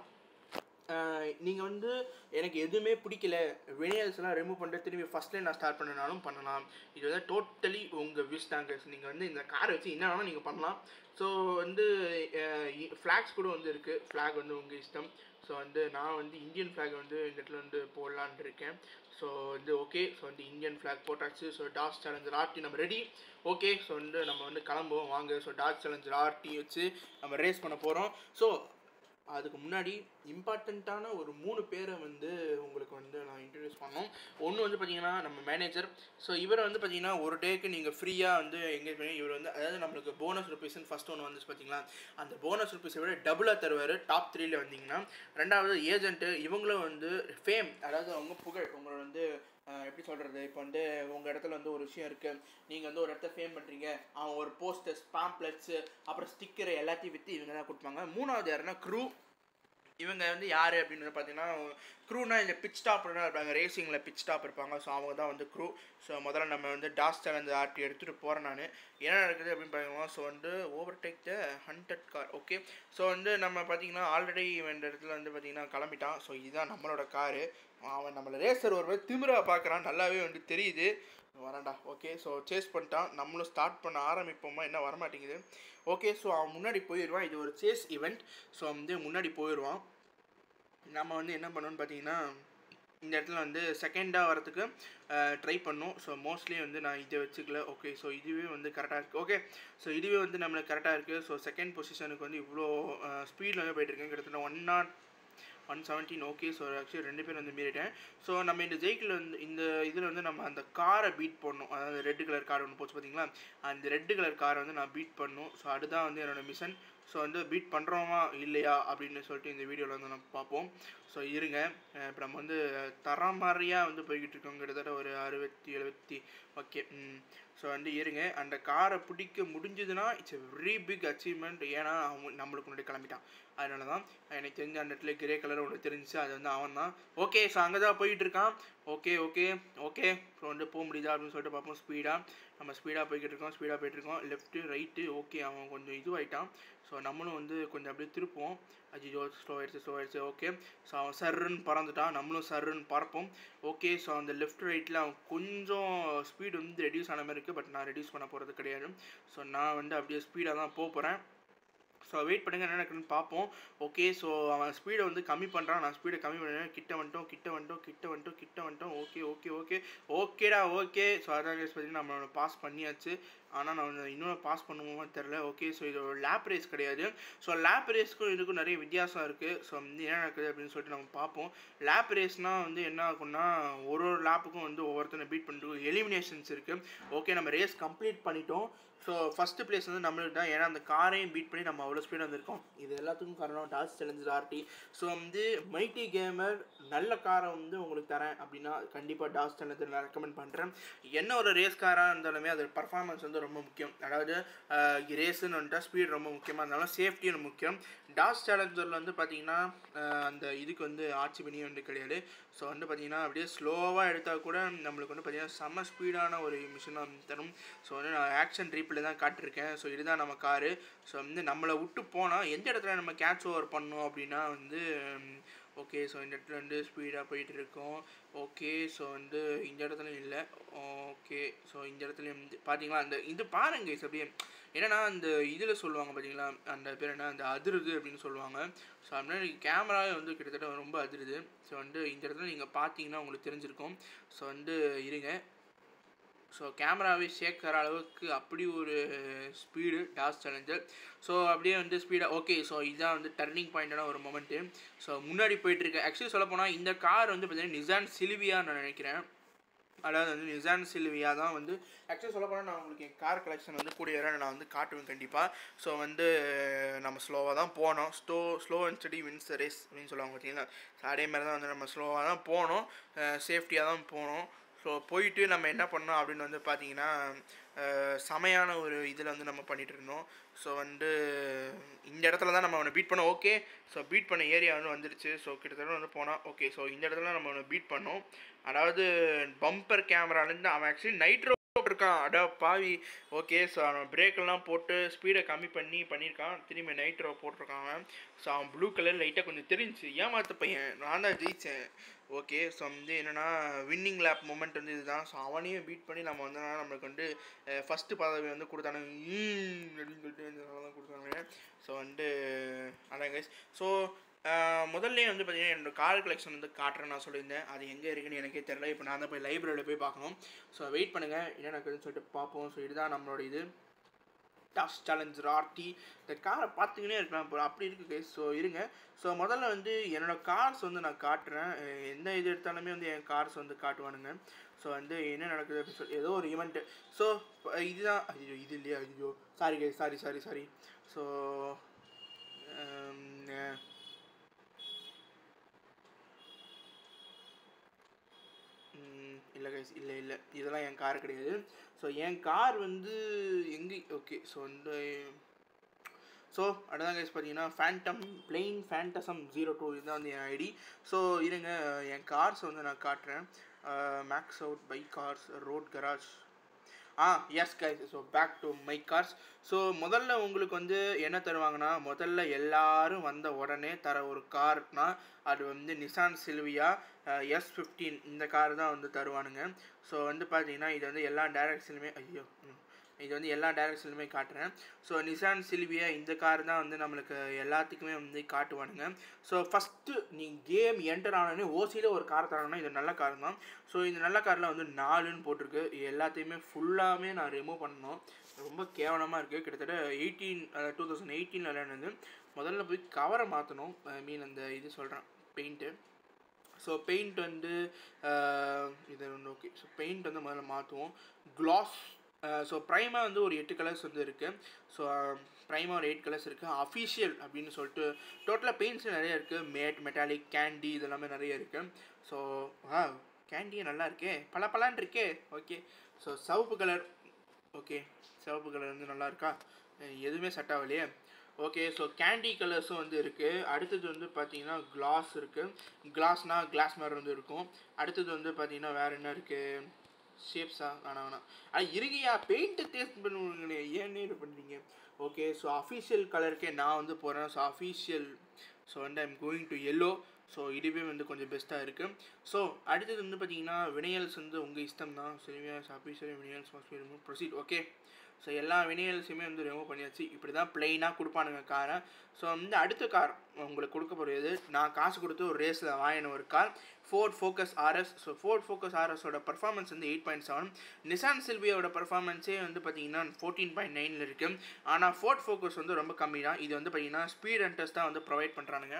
நீங்கள் வந்து எனக்கு எதுவுமே பிடிக்கல வினியல்ஸ்லாம் ரிமூவ் பண்ணிட்டு திரும்பி ஃபஸ்ட்லேயே நான் ஸ்டார்ட் பண்ணனாலும் பண்ணலாம் இது வந்து டோட்டலி உங்கள் விஷ் தாங்க நீங்கள் வந்து இந்த காரை வச்சு என்ன வேணாலும் நீங்கள் பண்ணலாம் ஸோ வந்து ஃப்ளாக்ஸ் கூட வந்து இருக்குது ஃப்ளாக் வந்து உங்கள் இஷ்டம் ஸோ வந்து நான் வந்து இந்தியன் ஃப்ளாக் வந்து இந்த இடத்துல வந்து போடலான்னு இருக்கேன் ஸோ வந்து ஓகே ஸோ வந்து இந்தியன் ஃப்ளாக் போட்டாச்சு ஸோ டாஸ் சேலஞ்சர் ஆர்டி நம்ம ரெடி ஓகே ஸோ வந்து நம்ம வந்து கிளம்புவோம் வாங்க ஸோ டாஸ் சேலஞ்சர் ஆர்டி வச்சு நம்ம ரேஸ் பண்ண போகிறோம் ஸோ அதுக்கு முன்னாடி இம்பார்ட்டண்ட்டான ஒரு மூணு பேரை வந்து உங்களுக்கு வந்து நான் இன்ட்ரடியூஸ் பண்ணோம் ஒன்று வந்து பார்த்தீங்கன்னா நம்ம மேனேஜர் ஸோ இவரை வந்து பார்த்தீங்கன்னா ஒரு டேக்கு நீங்கள் ஃப்ரீயாக வந்து எங்கேஜ் பண்ணி இவர் வந்து அதாவது நம்மளுக்கு போனஸ் ருபீஸ்னு ஃபஸ்ட் ஒன்று வந்துச்சு பார்த்தீங்களா அந்த போனஸ் ருபீஸை விட டபுளாக தருவார் டாப் த்ரீல வந்தீங்கன்னா ரெண்டாவது ஏஜென்ட்டு இவங்களும் வந்து ஃபேம் அதாவது அவங்க புகழ் உங்களோட வந்து அஹ், எப்படி சொல்கிறது இப்போ வந்து உங்கள் இடத்துல வந்து ஒரு விஷயம் இருக்குது நீங்கள் வந்து ஒரு இடத்த ஃபேம் பண்ணுறீங்க அவன் ஒரு போஸ்டர்ஸ் பாம்ப்ளெட்ஸு அப்புறம் ஸ்டிக்கர் எல்லாத்தையும் விற்று இவங்க தான் கொடுப்பாங்க மூணாவது யாருன்னா க்ரூ இவங்க வந்து யார் அப்படின்னு வந்து பார்த்தீங்கன்னா க்ரூனா இந்த பிச் ஸ்டாப்லாம் இருப்பாங்க ரேசிங்கில் பிச் ஸ்டாப் இருப்பாங்க ஸோ அவங்க தான் வந்து க்ரூ ஸோ முதல்ல நம்ம வந்து டாஸ் சேலஞ்ச் ஆர்டி எடுத்துகிட்டு போகிறேன் நான் என்ன நடக்குது அப்படின்னு பார்த்தீங்கன்னா ஸோ வந்து overtake the hundred car okay so வந்து நம்ம பார்த்தீங்கன்னா ஆல்ரெடி இந்த இடத்துல வந்து பார்த்தீங்கன்னா கிளம்பிட்டான் ஸோ இதுதான் நம்மளோட காரு அவன் நம்மளை ரேசர் ஒரு மாதிரி திமிரா பார்க்குறான் நல்லாவே வந்து தெரியுது வரேன்டா ஓகே ஸோ சேஸ் பண்ணிட்டான் நம்மளும் ஸ்டார்ட் பண்ண ஆரம்பிப்போமா என்ன வரமாட்டேங்குது ஓகே ஸோ அவன் முன்னாடி போயிடுவான் இது ஒரு சேஸ் ஈவெண்ட் ஸோ வந்து முன்னாடி போயிடுவான் நம்ம வந்து என்ன பண்ணோம்னு பார்த்தீங்கன்னா இந்த இடத்துல வந்து செகண்டாக வரதுக்கு ட்ரை பண்ணோம் ஸோ மோஸ்ட்லி வந்து நான் இதை வச்சுக்கல ஓகே ஸோ இதுவே வந்து கரெக்டாக இருக்குது ஓகே ஸோ இதுவே வந்து நம்மளுக்கு கரெக்டாக இருக்குது ஸோ செகண்ட் பொசிஷனுக்கு வந்து இவ்வளோ ஸ்பீடில் வந்து போயிட்டுருக்கேன் கிட்டத்தட்ட one not one seventeen okay so actually ரெண்டு பேர் வந்து மீறிட்டேன் ஸோ நம்ம இந்த ஜெயிக்கில் வந்து இந்த இதில் வந்து நம்ம அந்த காரை பீட் பண்ணணும் அதாவது ரெட் கலர் கார் ஒன்று போச்சு பார்த்தீங்களா அந்த ரெட் கலர் காரை வந்து நான் பீட் பண்ணணும் ஸோ அதுதான் வந்து என்னோடய மிஷன் ஸோ வந்து பீட் பண்ணுறோமா இல்லையா அப்படின்னு சொல்லிட்டு இந்த வீடியோவில் வந்து நம்ம பார்ப்போம் ஸோ இருங்க இப்போ நம்ம வந்து தரமாரியாக வந்து போய்கிட்டு இருக்கோம் கிட்டத்தட்ட ஒரு அறுபத்தி எழுபத்தி ஓகே ஸோ வந்து இருங்க அந்த காரை பிடிக்க முடிஞ்சதுன்னா it's a very big achievement ஏன்னா அவன் நம்மளுக்கு முன்னாடி கிளம்பிட்டான் அதனால தான் எனக்கு தெரிஞ்ச அந்த இடத்துல கிரே கலர் ஒன்று தெரிஞ்சு அது வந்து அவன் தான் ஓகே ஸோ அங்கே தான் போயிட்டு இருக்கான் ஓகே ஓகே ஓகே ஸோ வந்து போக முடியுதா அப்படின்னு சொல்லிட்டு பார்ப்போம் ஸ்பீடாக நம்ம ஸ்பீடாக போய்கிட்டு இருக்கோம் ஸ்பீடாக போயிட்டு இருக்கோம் லெஃப்ட்டு ரைட்டு ஓகே அவன் கொஞ்சம் இதுவாயிட்டான் ஸோ நம்மளும் வந்து கொஞ்சம் அப்படியே திருப்போம் அஜிஜோ ஸ்லோ ஆயிடுச்சு ஸ்லோ ஆயிடுச்சு ஓகே ஸோ அவன் சர்ருன்னு பறந்துட்டான் நம்மளும் சர்ருன்னு பறப்போம் ஓகே ஸோ அந்த லெஃப்ட் ரைட்டில் அவன் கொஞ்சம் ஸ்பீடு வந்து ரெடியூஸ் ஆன மாதிரி இருக்குது பட் நான் ரெடியூஸ் பண்ண போகிறது கிடையாது ஸோ நான் வந்து அப்படியே ஸ்பீடாக தான் போக போகிறேன் ஸோ வெயிட் பண்ணுங்க என்ன நடக்குதுன்னு பார்ப்போம் ஓகே ஸோ அவன் ஸ்பீடை வந்து கம்மி பண்ணுறான் நான் ஸ்பீடை கம்மி பண்ணுறேன் கிட்ட வந்துட்டோம் கிட்ட வந்துட்டோம் கிட்ட வந்துட்டோம் கிட்ட வந்துட்டோம் ஓகே ஓகே ஓகே ஓகேடா ஓகே ஸோ அதான் கேஸ் பார்த்தீங்கன்னா நம்மளோட பாஸ் பண்ணியாச்சு ஆனால் நான் வந்து இன்னும் பாஸ் பண்ணுவோமா தெரில ஓகே ஸோ இது ஒரு லேப் ரேஸ் கிடையாது ஸோ லேப் ரேஸ்க்கும் இதுக்கும் நிறைய வித்தியாசம் இருக்குது ஸோ வந்து என்ன நடக்குது அப்படின்னு சொல்லிட்டு நம்ம பார்ப்போம் லேப் ரேஸ்னால் வந்து என்ன ஆகும்னா ஒரு ஒரு லேப்புக்கும் வந்து ஒவ்வொருத்தனை பீட் பண்ணிட்டு எலிமினேஷன்ஸ் இருக்குது ஓகே நம்ம ரேஸ் கம்ப்ளீட் பண்ணிட்டோம் ஸோ ஃபஸ்ட்டு பிளேஸ் வந்து நம்மளுக்கு தான் ஏன்னா அந்த காரையும் பீட் பண்ணி நம்ம அவ்வளோ ஸ்பீடாக வந்திருக்கோம் இது எல்லாத்துக்கும் காரணம் டாஸ் சேலஞ்சர் ஆர்டி ஸோ வந்து மைட்டி கேமர் நல்ல காரை வந்து உங்களுக்கு தரேன் அப்படின்னா கண்டிப்பாக டாஸ் சேலஞ்சர் நான் ரெக்கமெண்ட் பண்ணுறேன் என்ன ஒரு ரேஸ் காராக இருந்தாலுமே அது பர்ஃபார்மன்ஸ் வந்து ரொம்ப முக்கியம் அதாவது ரேஸுன்னு வந்துட்டா ஸ்பீட் ரொம்ப முக்கியமாக இருந்தாலும் சேஃப்டியும் முக்கியம் டாஸ் சேலஞ்சரில் வந்து பார்த்தீங்கன்னா அஹ், அந்த இதுக்கு வந்து ஆட்சி பண்ணி வந்து கிடையாது ஸோ வந்து பார்த்தீங்கன்னா அப்படியே ஸ்லோவாக எடுத்தால் கூட நம்மளுக்கு வந்து பார்த்தீங்கன்னா செம்ம ஸ்பீடான ஒரு மிஷினாக வந்து தரும் ஸோ வந்து நான் ஆக்ஷன் ரீப்பில் தான் காட்டிருக்கேன் ஸோ இதுதான் நம்ம காரு ஸோ வந்து நம்மளை விட்டு போனால் எந்த இடத்துல நம்ம கேட்ச் ஓவர் பண்ணோம் அப்படின்னா வந்து ஓகே ஸோ இந்த இடத்துல வந்து ஸ்பீடாக போயிட்டு இருக்கோம் ஓகே ஸோ வந்து இந்த இடத்துல இல்லை ஓகே ஸோ இந்த இடத்துல வந்து பார்த்தீங்களா அந்த இது பாருங்க guys அப்படியே என்னன்னா அந்த இதில் சொல்லுவாங்க பார்த்தீங்களா அந்த பேர் என்ன அந்த அதிருது அப்படின்னு சொல்லுவாங்க ஸோ அப்படின்னா கேமராவே வந்து கிட்டத்தட்ட ரொம்ப அதிருது ஸோ வந்து இந்த இடத்துல நீங்கள் பார்த்தீங்கன்னா உங்களுக்கு தெரிஞ்சிருக்கும் ஸோ வந்து இருங்க ஸோ கேமராவே ஷேக்கர் அளவுக்கு அப்படி ஒரு ஸ்பீடு டாஸ் சேலஞ்சர் ஸோ அப்படியே வந்து ஸ்பீடாக ஓகே ஸோ இதுதான் வந்து டர்னிங் பாயிண்டான ஒரு மொமெண்ட்டு ஸோ முன்னாடி போயிட்டுருக்கு ஆக்சுவலி சொல்லப்போனால் இந்த கார் வந்து பார்த்தீங்கன்னா நிசான் சிலிவியா நான் நினைக்கிறேன் அதாவது வந்து நிசான் சில்வியா தான் வந்து ஆக்சுவலி சொல்ல போனால் நான் உங்களுக்கு என் கார் கலெக்ஷன் வந்து கூடிய வரை நான் வந்து காட்டுவேன் கண்டிப்பாக ஸோ வந்து நம்ம ஸ்லோவாக தான் போனோம் slow slow and steady wins race அப்படின்னு சொல்லுவாங்க பார்த்தீங்களா So, அதே மாதிரி தான் வந்து நம்ம ஸ்லோவாக தான் போனோம் சேஃப்டியாக தான் போனோம் ஸோ போயிட்டு நம்ம என்ன பண்ணோம் அப்படின்னு வந்து பார்த்தீங்கன்னா அஹ், செமையான ஒரு இதில் வந்து நம்ம பண்ணிட்டு இருந்தோம் ஸோ வந்து இந்த இடத்துல தான் நம்ம அவனை பீட் பண்ணோம் ஓகே ஸோ பீட் பண்ண ஏரியா வந்து வந்துருச்சு ஸோ கிட்டத்தட்ட வந்து போனால் ஓகே ஸோ இந்த இடத்துல நம்ம அவனை பீட் பண்ணோம் அதாவது பம்பர் கேமராலேருந்து அவன் ஆக்சுவலி நைட்ரோ இருக்கான் அடா பாவி ஓகே ஸோ அவன் பிரேக்கெல்லாம் போட்டு ஸ்பீடை கம்மி பண்ணி பண்ணியிருக்கான் திரும்பி நைட்ரோ போட்டிருக்கான் அவன் ஸோ அவன் ப்ளூ கலர் லைட்டாக கொஞ்சம் தெரிஞ்சு ஏமாத்த பையன் நான் தான் ஜெயித்தேன் ஓகே ஸோ வந்து என்னென்னா வின்னிங் லேப் மூமெண்ட் வந்து இதுதான் ஸோ அவனையும் பீட் பண்ணி நம்ம வந்து நம்மளுக்கு வந்து ஃபஸ்ட்டு பதவி வந்து கொடுத்தானுங்க ஈம் அப்படின்னு சொல்லிட்டு வந்து தான் கொடுத்தாங்க ஸோ வந்து அதான் கைஸ் ஸோ முதல்ல வந்து பார்த்தீங்கன்னா என்னோட கார் கலெக்ஷன் வந்து காட்டுறேன் நான் சொல்லியிருந்தேன் அது எங்கே இருக்குன்னு எனக்கே தெரியல இப்போ நான் தான் போய் லைப்ரரியில் போய் பார்க்கணும் ஸோ வெயிட் பண்ணுங்கள் என்ன நடக்குதுன்னு சொல்லிட்டு பார்ப்போம் ஸோ இதுதான் நம்மளோட இது டாஸ் சேலஞ்சர் ஆர்டி இந்த காரை பார்த்துக்கினே இருக்கலாம் இப்போ அப்படி இருக்குது கைஸ் ஸோ இருங்க ஸோ முதல்ல வந்து என்னோட கார்ஸ் வந்து நான் காட்டுறேன் அஹ் எந்த இது எடுத்தாலுமே வந்து என் கார்ஸ் வந்து காட்டுவானுங்க ஸோ வந்து என்ன நடக்குது அப்படின்னு சொல்லி ஏதோ ஒரு ஈவெண்ட்டு ஸோ இதுதான் ஐயோ இது இல்லையா ஐயோ sorry guys sorry sorry sorry so இல்லை கைஸ் இல்லை இல்லை இதெல்லாம் என் கார் கிடையாது ஸோ என் கார் வந்து எங்கே ஓகே ஸோ வந்து ஸோ அடுத்ததான் கைஸ் பார்த்தீங்கன்னா phantom plain phantasm zero two இதுதான் வந்து என் ஐடி ஸோ இருங்க என் கார்ஸ் வந்து நான் காட்டுறேன் max out bike cars road garage ah yes guys so back to my cars so முதல்ல உங்களுக்கு வந்து என்ன தருவாங்கன்னா முதல்ல எல்லாரும் வந்த உடனே தர ஒரு கார்னா அது வந்து நிசான் சில்வியா எஸ் ஃபிஃப்டீன் இந்த கார் தான் வந்து தருவானுங்க ஸோ வந்து பார்த்தீங்கன்னா இது வந்து எல்லா டேரக்ஷன்லையுமே ஐயோ ம். இது வந்து எல்லா டேரக்ஷன்லையுமே காட்டுறேன் ஸோ நிசான் சில்வியா இந்த கார் தான் வந்து நம்மளுக்கு எல்லாத்துக்குமே வந்து காட்டுவானுங்க ஸோ ஃபஸ்ட்டு நீ கேம் என்டர் ஆனோடனே ஓசியில் ஒரு கார் தராங்கன்னா இது நல்ல கார் தான் ஸோ இந்த நல்ல காரில் வந்து நாலுன்னு போட்டிருக்கு இது எல்லாத்தையுமே ஃபுல்லாமே நான் ரிமூவ் பண்ணணும் ரொம்ப கேவலமாக இருக்குது கிட்டத்தட்ட எயிட்டீன் டூ தௌசண்ட் எயிட்டீனில் விளையாடுனது முதல்ல போய் கவரை மாற்றணும் ஐ மீன் அந்த இது சொல்கிறேன் பெயிண்ட்டு ஸோ பெயிண்ட் வந்து அஹ், இது ஒன்று ஓகே ஸோ பெயிண்ட் வந்து முதல்ல மாற்றுவோம் க்ளாஸ் ஸோ ப்ரைமாக வந்து ஒரு எட்டு கலர்ஸ் வந்து இருக்குது ஸோ ப்ரைமாக ஒரு எயிட் கலர்ஸ் இருக்குது அஃபிஷியல் அப்படின்னு சொல்லிட்டு டோட்டலாக பெயிண்ட்ஸ் நிறைய இருக்குது மேட் மெட்டாலிக் கேண்டி இதெல்லாமே நிறைய இருக்குது ஸோ ஆ கேண்டியே நல்லா இருக்கே பல பலான் இருக்கே ஓகே ஸோ சிவப்பு கலர் ஓகே சிவப்பு கலர் வந்து நல்லா இருக்கா அஹ் எதுவுமே செட் ஆகலையே ஓகே ஸோ கேண்டி கலர்ஸும் வந்து இருக்குது அடுத்தது வந்து பார்த்தீங்கன்னா கிளாஸ் இருக்குது கிளாஸ்னால் கிளாஸ் மாதிரி வந்து இருக்கும் அடுத்தது வந்து பார்த்தீங்கன்னா வேறு என்ன இருக்குது ஷேப்ஸா வேணாம் வேணாம் அது இருக்கையா பெயிண்ட்டு டேஸ்ட் பண்ணுவீங்களே ஏன்னே இது பண்ணுறீங்க ஓகே ஸோ அஃபீஷியல் கலருக்கே நான் வந்து போகிறேன் ஸோ அஃபீஷியல் ஸோ வந்து I'm going to yellow so இதுவே வந்து கொஞ்சம் பெஸ்ட்டாக இருக்குது ஸோ அடுத்தது வந்து பார்த்தீங்கன்னா வினையல்ஸ் வந்து உங்கள் இஷ்டம் தான் சரியா official vinyls must remove proceed okay so எல்லா வினையல்ஸுமே வந்து ரிமூவ் பண்ணியாச்சு இப்படி தான் பிளெயினாக கொடுப்பானுங்க காரை ஸோ வந்து அடுத்த கார் உங்களுக்கு கொடுக்க போகிறது நான் காசு கொடுத்து ஒரு ரேஸில் வாங்கின ஒரு car Ford Focus RS so Ford Focus ஆர்எஸோட பர்ஃபார்மன்ஸ் வந்து எயிட் பாயிண்ட் செவன் நிசான் சில்வியோட பர்ஃபார்மன்ஸே வந்து பார்த்தீங்கன்னா ஃபோர்டீன் பாயிண்ட் நைனில் இருக்குது ஆனால் ஃபோர்ட் ஃபோக்கஸ் வந்து ரொம்ப கம்மி தான் இது வந்து பார்த்தீங்கன்னா ஸ்பீட் அண்டர்ஸ் தான் வந்து ப்ரொவைட் பண்ணுறானுங்க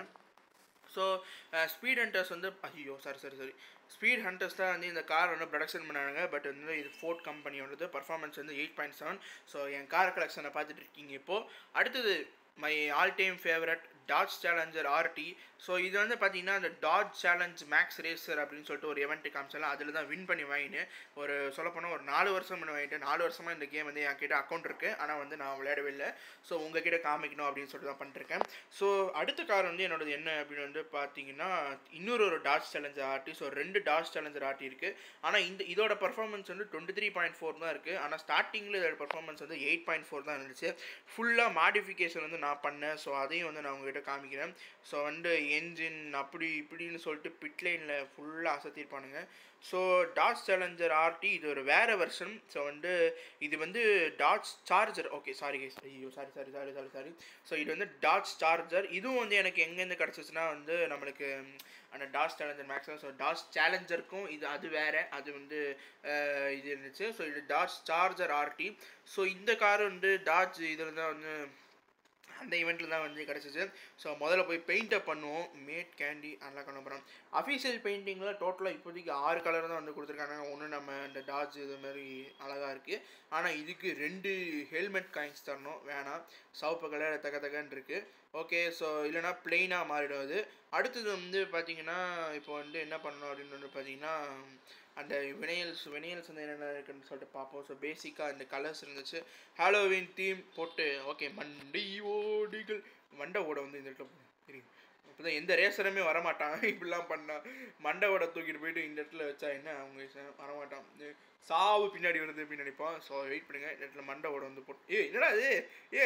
ஸோ ஸ்பீட் ஹண்டர்ஸ் வந்து ஐயோ sorry sorry sorry speed hunters தான் வந்து இந்த கார் வந்து ப்ரொடக்ஷன் பண்ணாங்க பட் வந்து இது ஃபோர்ட் கம்பெனியோடது பர்ஃபார்மன்ஸ் வந்து எயிட் பாயிண்ட் செவன் ஸோ என் கார் கலெக்ஷனை பார்த்துட்டு இருக்கீங்க இப்போது அடுத்தது my all time favourite Dodge Challenger RT so இது வந்து பார்த்தீங்கன்னா அந்த டாட்ஜ் சேலஞ்ச் மேக்ஸ் ரேசர் அப்படின்னு சொல்லிட்டு ஒரு event காமிச்சாலும் அதில் தான் வின் பண்ணி வாங்கினேன் ஒரு சொல்லப்போனால் ஒரு நாலு வருஷம் பண்ணி வாங்கிட்டேன் நாலு வருஷமாக இந்த கேம் வந்து என்கிட்ட அக்கௌண்ட் இருக்குது ஆனால் வந்து நான் விளையாடவே இல்லை ஸோ உங்ககிட்ட காமிக்கணும் அப்படின்னு சொல்லிட்டு தான் பண்ணிருக்கேன் ஸோ அடுத்த கார் வந்து என்னோடது என்ன அப்படின்னு வந்து பார்த்தீங்கன்னா இன்னொரு ஒரு டாட்ஜ் சேலஞ்சர் ஆர்டி ஸோ ரெண்டு டாட்ஜ் சேலஞ்சர் ஆர்டி இருக்குது ஆனால் இந்த இதோட பர்ஃபார்மன்ஸ் வந்து டுவெண்ட்டி த்ரீ பாயிண்ட் ஃபோர் தான் இருக்குது ஆனால் ஸ்டார்டிங்கில் இதோட பர்ஃபார்மன்ஸ் வந்து எயிட் பாயிண்ட் ஃபோர் தான் இருந்துச்சு ஃபுல்லாக மாடிஃபிகேஷன் வந்து நான் பண்ணேன் ஸோ அதையும் வந்து நான் உங்ககிட்ட காமிக்கிறேன் ஸோ வந்து என்ஜின் அப்படி இப்படின்னு சொல்லிட்டு பிட்லைனில் ஃபுல்லாக அசத்திருப்பானுங்க ஸோ டாட்ஜ் சேலஞ்சர் ஆர்டி இது ஒரு வேறு வெர்ஷன் ஸோ வந்து இது வந்து Dodge Charger okay sorry guys ஐயோ sorry sorry sorry sorry sorry so இது வந்து டாட்ஜ் சார்ஜர் இதுவும் வந்து எனக்கு எங்கேருந்து கிடச்சிச்சுன்னா வந்து நம்மளுக்கு ம், அந்த Dodge Challenger maximum so Dodge சேலஞ்சருக்கும் இது அது வேறு அது வந்து அஹ், இது இருந்துச்சு ஸோ இது டாஸ் சார்ஜர் ஆர்டி ஸோ இந்த கார் வந்து டாட்ஜ் இதில் தான் வந்து அந்த ஈவெண்ட்டில் தான் வந்து கிடச்சிச்சு ஸோ முதல்ல போய் பெயிண்ட் அப் பண்ணுவோம் மேட் கேண்டி அதெல்லாம் கொண்டு போகிறோம் அஃபீஷியல் பெயிண்டிங்கில் டோட்டலாக இப்போதைக்கு ஆறு கலர் தான் வந்து கொடுத்துருக்காங்க ஒன்று நம்ம இந்த டாஜ் இது மாதிரி அழகாக இருக்குது ஆனால் இதுக்கு ரெண்டு ஹெல்மெட் காயின்ஸ் தரணும் வேணாம் சிவப்பு கலர் தக தகன்னு இருக்குது ஓகே ஸோ இல்லைனா பிளெயினாக மாறிடும் அது அடுத்தது வந்து பார்த்தீங்கன்னா இப்போ வந்து என்ன பண்ணணும் அப்படின்னு வந்து பார்த்தீங்கன்னா அந்த வினையல்ஸ் வினையல்ஸ் வந்து என்னென்ன இருக்குன்னு சொல்லிட்டு பார்ப்போம் ஸோ பேசிக்காக இந்த கலர்ஸ் இருந்துச்சு ஹாலோவின் தீம் போட்டு ஓகே மண்டை ஓடிகள் மண்டை ஓட வந்து இந்த இடத்துல தெரியும் இப்போ தான் எந்த ரேசருமே வரமாட்டான் இப்படிலாம் பண்ணா மண்டை ஓட தூக்கிட்டு போயிட்டு இந்த இடத்துல வச்சா என்ன அவங்க ச- வரமாட்டான் இது சாவு பின்னாடி வருது அப்படின்னு நினைப்பான் ஸோ வெயிட் பண்ணுங்க இந்த இடத்துல மண்டை ஓட வந்து போட்டு ஏ என்னடா இது ஏ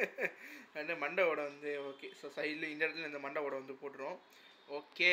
அந்த மண்டை ஓட வந்து ஓகே ஸோ சைடில் இந்த இடத்துல இந்த மண்டை ஓட வந்து போட்டுரும் okay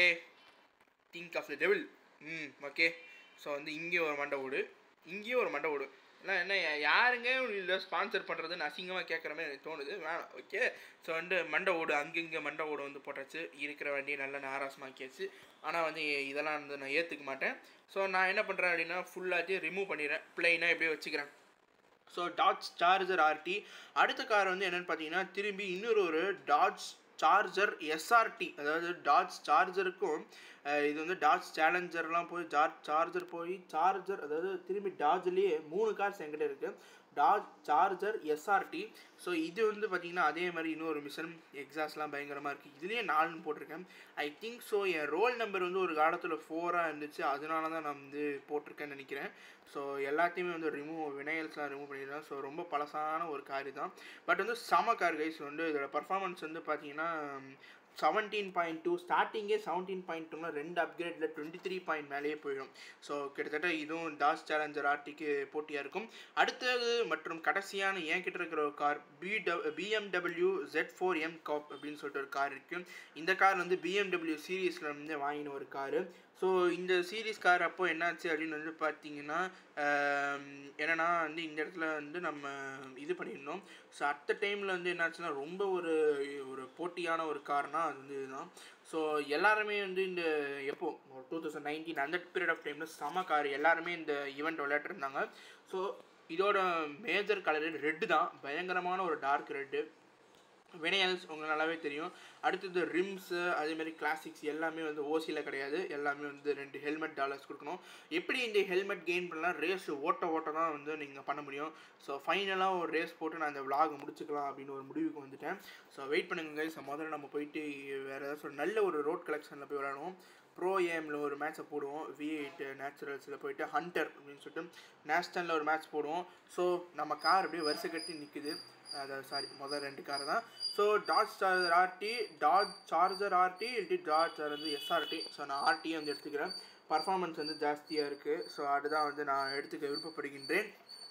think of the devil hmm okay so வந்து இங்கே ஒரு மண்டை ஓடு இங்கேயும் ஒரு மண்டை ஓடு எல்லாம் என்ன யாருங்க இதில் ஸ்பான்சர் பண்ணுறதுன்னு அசிங்கமாக கேட்குற மாதிரி எனக்கு தோணுது வேணாம் ஓகே ஸோ வந்து மண்டை ஓடு அங்கங்கே மண்டை ஓடு வந்து போட்டாச்சு இருக்கிற வண்டியை நல்லா நாராசமாக்கியாச்சு ஆனால் வந்து இதெல்லாம் வந்து நான் ஏற்றுக்க மாட்டேன் ஸோ நான் என்ன பண்ணுறேன் அப்படின்னா ஃபுல்லாத்தையும் ரிமூவ் பண்ணிடுறேன் பிளெயினாக எப்படியே வச்சுக்கிறேன் ஸோ டாட்ஜ் சார்ஜர் ஆர்டி அடுத்த கார் வந்து என்னென்னு பார்த்தீங்கன்னா திரும்பி இன்னொரு ஒரு டாட்ஜ் சார்ஜர் எஸ்ஆர்டி அதாவது டாட்ஜ் சார்ஜருக்கும் அஹ், இது வந்து டாட்ஜ் சேலஞ்சர்லாம் போய் ஜார் சார்ஜர் போய் சார்ஜர் அதாவது திரும்பி டாட்ஜ்லேயே மூணு கார்ஸ் என்கிட்ட இருக்குது டாட் சார்ஜர் எஸ்ஆர்டி ஸோ இது வந்து பார்த்திங்கன்னா அதே மாதிரி இன்னொரு மிஷன் எக்ஸாஸ்லாம் பயங்கரமாக இருக்குது இதுலேயே நாலுன்னு போட்டிருக்கேன் ஐ திங்க் ஸோ என் ரோல் நம்பர் வந்து ஒரு காலத்தில் ஃபோராக இருந்துச்சு அதனால தான் நான் வந்து போட்டிருக்கேன்னு நினைக்கிறேன் ஸோ எல்லாத்தையுமே வந்து ரிமூவ் வினையல்ஸ்லாம் ரிமூவ் பண்ணிடுறேன் ஸோ ரொம்ப பழசான ஒரு கார் தான் பட் வந்து சம கார் கைஸ் வந்து இதோட பர்ஃபார்மன்ஸ் வந்து பார்த்தீங்கன்னா செவன்டீன் பாயிண்ட் டூ ஸ்டார்டிங்கே செவன்டீன் பாயிண்ட் டூனா ரெண்டு அப்கிரேடில் டுவெண்ட்டி த்ரீ பாயிண்ட் மேலேயே போயிடும் ஸோ கிட்டத்தட்ட இதுவும் டாஸ் சேலஞ்சர் ஆர்டிக்கு போட்டியாக இருக்கும் அடுத்தது மற்றும் கடைசியான என் கிட்ட இருக்கிற ஒரு car B BMW Z four M coupe அப்படின்னு சொல்லிட்டு ஒரு கார் இருக்குது இந்த கார் வந்து பிஎம்டபிள்யூ சீரீஸில் வந்து வாங்கின ஒரு காரு ஸோ இந்த சீரீஸ் கார் அப்போ என்னாச்சு அப்படின்னு வந்து பார்த்தீங்கன்னா ஆம், என்னன்னா வந்து இந்த இடத்துல வந்து நம்ம இது பண்ணியிருந்தோம் ஸோ அட் டைமில் வந்து என்னாச்சுன்னா ரொம்ப ஒரு ஒரு போட்டியான ஒரு கார்னா அது வந்து இதுதான் ஸோ எல்லாருமே வந்து இந்த எப்போ டூ தௌசண்ட் நைன்டீன் அந்த பீரியட் ஆஃப் டைமில் செம கார் எல்லாருமே இந்த ஈவெண்ட் விளையாட்டுருந்தாங்க ஸோ இதோட மேஜர் கலர் ரெட்டு தான் பயங்கரமான ஒரு டார்க் ரெட்டு வினையல்ஸ் உங்களுக்கு நல்லாவே தெரியும் அடுத்தது ரிம்ஸு அதேமாதிரி கிளாசிக்ஸ் எல்லாமே வந்து ஓசியில் கிடையாது எல்லாமே வந்து ரெண்டு ஹெல்மெட் டாலர்ஸ் கொடுக்கணும் எப்படி இந்த ஹெல்மெட் கெயின் பண்ணலாம் ரேஸ் ஓட்ட ஓட்ட தான் வந்து நீங்கள் பண்ண முடியும் ஸோ ஃபைனலாக ஒரு ரேஸ் போட்டு நான் இந்த vlog முடிச்சுக்கலாம் அப்படின்னு ஒரு முடிவுக்கு வந்துட்டேன் ஸோ வெயிட் பண்ணுங்க guys. முதல்ல நம்ம போயிட்டு வேறு ஏதாச்சும் ஒரு நல்ல ஒரு ரோட் கலெக்ஷனில் போய் விளையாடுவோம் ப்ரோ ஏமில் ஒரு மேட்ச்சை போடுவோம் வி எயிட் நேச்சுரல்ஸில் போயிட்டு ஹண்டர் அப்படின்னு சொல்லிட்டு நேஷ்னலில் ஒரு மேட்ச் போடுவோம் ஸோ நம்ம கார் அப்படியே வரிசை கட்டி நிற்குது அதாவது சாரி முதல் ரெண்டு கார் தான் so Dodge Charger RT Dodge Charger RT இல்லாட்டி டாட் சார் வந்து எஸ்ஆர்டி ஸோ நான் ஆர்டியை வந்து எடுத்துக்கிறேன் பர்ஃபார்மன்ஸ் வந்து ஜாஸ்தியாக இருக்குது ஸோ அதுதான் வந்து நான் எடுத்துக்க விருப்பப்படுகின்றேன்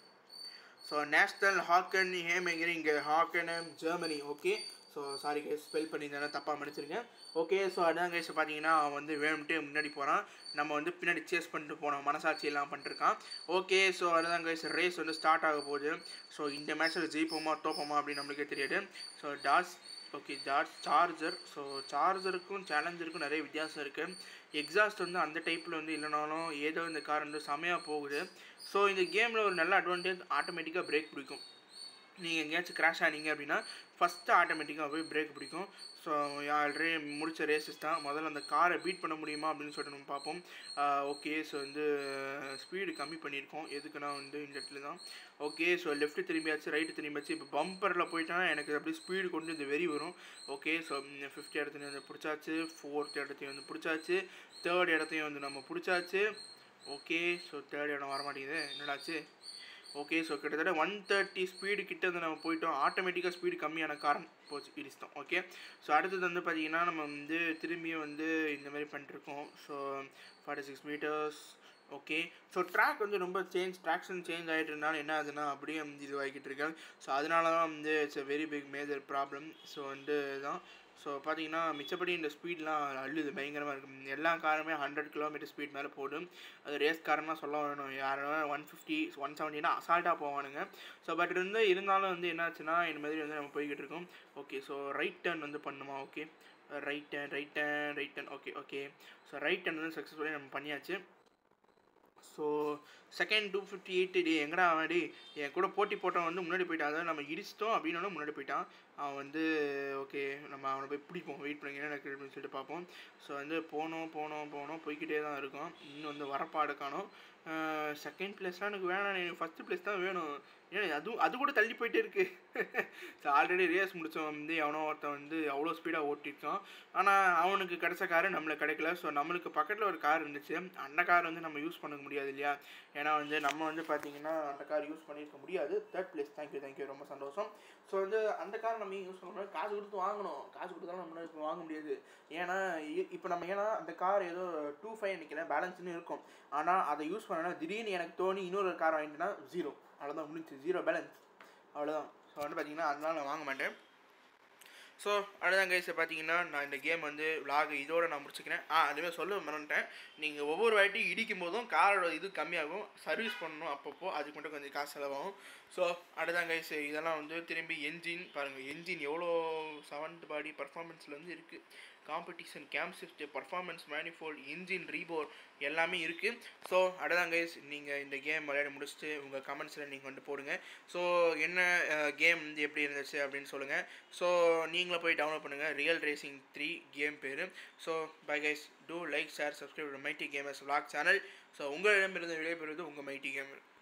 ஸோ நேஷ்னல் ஹாக்கன் ஹேமேங்கர் இங்கே ஹாக்கன் Germany okay so sorry guys spell பண்ணியிருந்தேன் தப்பாக மன்னிச்சிருங்க ஓகே ஸோ அதான் கைஸ் பார்த்தீங்கன்னா அவன் வந்து வேணும்ட்டு முன்னாடி போகிறான் நம்ம வந்து பின்னாடி சேஸ் பண்ணிட்டு போனோம் மனசாட்சி எல்லாம் பண்ணிருக்கான் ஓகே ஸோ அதுதான் கைஸ் ரேஸ் வந்து ஸ்டார்ட் ஆக போகுது ஸோ இந்த மேட்ச்சில் ஜெயிப்போமா தோப்போமா அப்படின்னு நம்மளுக்கே தெரியாது so Dodge okay Dodge Charger so சார்ஜருக்கும் சேலஞ்சருக்கும் நிறைய வித்தியாசம் இருக்குது எக்ஸாஸ்ட் வந்து அந்த டைப்பில் வந்து இல்லைனாலும் ஏதோ இந்த கார் வந்து செமையாக போகுது ஸோ இந்த கேமில் ஒரு நல்ல அட்வான்டேஜ் ஆட்டோமேட்டிக்காக பிரேக் பிடிக்கும் நீங்கள் எங்கேயாச்சும் கிராஷ் ஆனீங்க அப்படின்னா ஃபஸ்ட்டு ஆட்டோமேட்டிக்காக போய் பிரேக் பிடிக்கும் ஸோ ஆல்ரெடி முடித்த ரேசஸ் தான் முதல்ல அந்த காரை பீட் பண்ண முடியுமா அப்படின்னு சொல்லிட்டு நம்ம பார்ப்போம் ஓகே ஸோ வந்து ஸ்பீடு கம்மி பண்ணியிருக்கோம் எதுக்குன்னா வந்து இந்த இடத்துல தான் ஓகே ஸோ லெஃப்ட்டு திரும்பியாச்சு ரைட்டு திரும்பியாச்சு இப்போ பம்பரில் போயிட்டோன்னா எனக்கு அப்படியே ஸ்பீடு கொண்டு இந்த வெறி வரும் ஓகே ஸோ ஃபிஃப்த் இடத்தையும் வந்து பிடிச்சாச்சு ஃபோர்த் இடத்தையும் வந்து பிடிச்சாச்சு தேர்ட் இடத்தையும் வந்து நம்ம பிடிச்சாச்சு ஓகே ஸோ தேர்ட் இடம் வரமாட்டேங்குது என்னடாச்சு ஓகே ஸோ கிட்டத்தட்ட ஒன் தேர்ட்டி ஸ்பீடு கிட்ட வந்து நம்ம போயிட்டோம் ஆட்டோமேட்டிக்காக ஸ்பீடு கம்மியான காரம் போச்சு இடிச்சிட்டோம் ஓகே ஸோ அடுத்தது வந்து பார்த்திங்கன்னா நம்ம வந்து திரும்பியும் வந்து இந்த மாதிரி பண்ணிட்டுருக்கோம் so forty six metres okay so track வந்து ரொம்ப சேஞ்ச் ட்ராக்ஷன் சேஞ்ச் ஆகிட்டு இருந்தாலும் என்ன ஆகுதுன்னா அப்படியே வந்து இது ஆகிக்கிட்டு இருக்கேன் ஸோ அதனால தான் வந்து it's a very big major problem so வந்து தான் ஸோ பார்த்தீங்கன்னா மிச்சப்படி இந்த ஸ்பீட்லாம் அள்ளுது பயங்கரமாக இருக்கும் எல்லா காருமே ஹண்ட்ரட் கிலோமீட்டர் ஸ்பீட் மேலே போடும் அது ரேஸ் காரம்னா சொல்ல வேணும் யாரும் ஒன் ஃபிஃப்டி ஒன் செவன்ட்டினா அசால்ட்டாக போவானுங்க ஸோ பட் இருந்து இருந்தாலும் வந்து என்னாச்சுன்னா இந்த மாதிரி வந்து நம்ம போய்கிட்டு இருக்கோம் ஓகே ஸோ ரைட் டர்ன் வந்து பண்ணுமா okay right turn right turn right turn okay okay so right turn வந்து சக்ஸஸ்ஃபுல்லாக நம்ம பண்ணியாச்சு so second two fifty eight டி எங்கடா அவன் டி என் கூட போட்டி போட்டவன் வந்து முன்னாடி போயிட்டான் அதாவது நம்ம இடிச்சிட்டோம் அப்படின்னா முன்னாடி போயிட்டான் அவன் வந்து ஓகே நம்ம அவனை போய் பிடிப்போம் வெயிட் பண்ணி என்ன நடக்குது அப்படின்னு சொல்லிட்டு பார்ப்போம் ஸோ வந்து போனோம் போனோம் போனோம் போய்கிட்டே தான் இருக்கோம் இன்னும் வந்து வரப்பாடு காணும் செகண்ட் பிளேஸ்லாம் எனக்கு வேணாம் எனக்கு ஃபஸ்ட்டு பிளேஸ் தான் வேணும் ஏன்னா அதுவும் அது கூட தள்ளி போயிட்டே இருக்கு ஸோ ஆல்ரெடி ரேஸ் முடித்தவன் வந்து எவனோ ஒருத்தன் வந்து அவ்வளோ ஸ்பீடாக ஓட்டிருக்கான் ஆனால் அவனுக்கு கிடைச்ச காரு நம்மளுக்கு கிடைக்கல ஸோ நம்மளுக்கு பக்கத்தில் ஒரு கார் இருந்துச்சு அந்த கார் வந்து நம்ம யூஸ் பண்ண முடியாது இல்லையா ஏன்னா வந்து நம்ம வந்து பார்த்தீங்கன்னா அந்த கார் யூஸ் பண்ணியிருக்க முடியாது தேர்ட் பிளேஸ் தேங்க்யூ தேங்க்யூ ரொம்ப சந்தோஷம் ஸோ வந்து அந்த கார் நம்ம யூஸ் பண்ண முடியாது காசு கொடுத்து வாங்கணும் காசு கொடுத்தாலும் நம்மளால இப்போ வாங்க முடியாது ஏன்னா இப்போ நம்ம ஏன்னா அந்த கார் ஏதோ டூ ஃபைவ் நிற்கிறேன் பேலன்ஸ்னு இருக்கும் ஆனால் அதை யூஸ் பண்ணனா திடீர்னு எனக்கு தோணி இன்னொரு கார் வாங்கிட்டேன்னா ஜீரோ அவ்வளோதான் முடிஞ்சு ஜீரோ பேலன்ஸ் அவ்வளோதான் ஸோ வந்து பார்த்தீங்கன்னா அதனால நான் வாங்க மாட்டேன் ஸோ அடுத்த கைஸ் பார்த்தீங்கன்னா நான் இந்த கேம் வந்து விலாக் இதோட நான் முடிச்சுக்கிறேன் ஆ அதுவே சொல்ல மறந்துட்டேன் நீங்கள் ஒவ்வொரு வாட்டி இடிக்கும் போதும் காரோட இது கம்மியாகும் சர்வீஸ் பண்ணணும் அப்பப்போ அதுக்கு மட்டும் கொஞ்சம் காசு செலவாகும் ஸோ அடுத்த கைஸ் இதெல்லாம் வந்து திரும்பி என்ஜின் பாருங்கள் என்ஜின் எவ்வளோ செவன்த் பாடி பர்ஃபார்மன்ஸில் வந்து இருக்குது competition cam shift performance manifold engine rebore எல்லாமே இருக்குது ஸோ அடுத்த கைஸ் நீங்கள் இந்த கேம் விளையாடி முடிச்சுட்டு உங்கள் கமெண்ட்ஸில் நீங்கள் வந்து போடுங்க ஸோ என்ன கேம் வந்து எப்படி இருந்துச்சு அப்படின்னு சொல்லுங்கள் ஸோ நீங்களும் போய் டவுன்லோட் பண்ணுங்கள் ரியல் ரேசிங் த்ரீ கேம் பேர் so bye guys do like share subscribe Mighty Gamers vlog channel so உங்களிடமிருந்து விடைபெறுவது உங்கள் மைட்டி கேமர்